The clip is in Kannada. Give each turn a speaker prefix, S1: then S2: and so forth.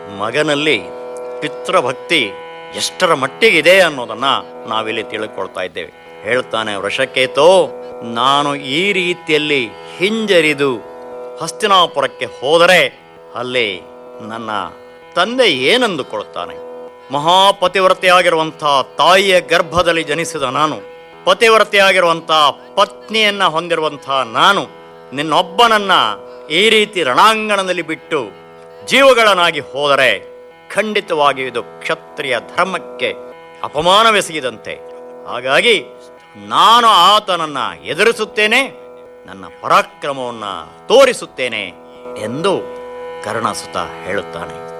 S1: ಮಗನಲ್ಲಿ ಪಿತೃಭಕ್ತಿ ಎಷ್ಟರ ಮಟ್ಟಿಗಿದೆ ಅನ್ನೋದನ್ನ ನಾವಿಲ್ಲಿ ತಿಳ್ಕೊಳ್ತಾ ಇದ್ದೇವೆ ಹೇಳ್ತಾನೆ ವೃಷಕೇತೋ ನಾನು ಈ ರೀತಿಯಲ್ಲಿ ಹಿಂಜರಿದು ಹಸ್ತಿನಾಪುರಕ್ಕೆ ಹೋದರೆ ಅಲ್ಲಿ ನನ್ನ ತಂದೆ ಏನಂದುಕೊಳ್ತಾನೆ ಮಹಾಪತಿವ್ರತೆಯಾಗಿರುವಂತಹ ತಾಯಿಯ ಗರ್ಭದಲ್ಲಿ ಜನಿಸಿದ ನಾನು ಪತಿವ್ರತೆಯಾಗಿರುವಂತಹ ಪತ್ನಿಯನ್ನ ಹೊಂದಿರುವಂತಹ ನಾನು ನಿನ್ನೊಬ್ಬನನ್ನ ಈ ರೀತಿ ರಣಾಂಗಣದಲ್ಲಿ ಬಿಟ್ಟು ಜೀವಗಳನ್ನಾಗಿ ಹೋದರೆ ಖಂಡಿತವಾಗಿ ಇದು ಕ್ಷತ್ರಿಯ ಧರ್ಮಕ್ಕೆ ಅಪಮಾನವೆಸಗಿದಂತೆ ಹಾಗಾಗಿ ನಾನು ಆತನನ್ನ ಎದುರಿಸುತ್ತೇನೆ ನನ್ನ ಪರಾಕ್ರಮವನ್ನ ತೋರಿಸುತ್ತೇನೆ ಎಂದು ಕರ್ಣಸುತ ಹೇಳುತ್ತಾನೆ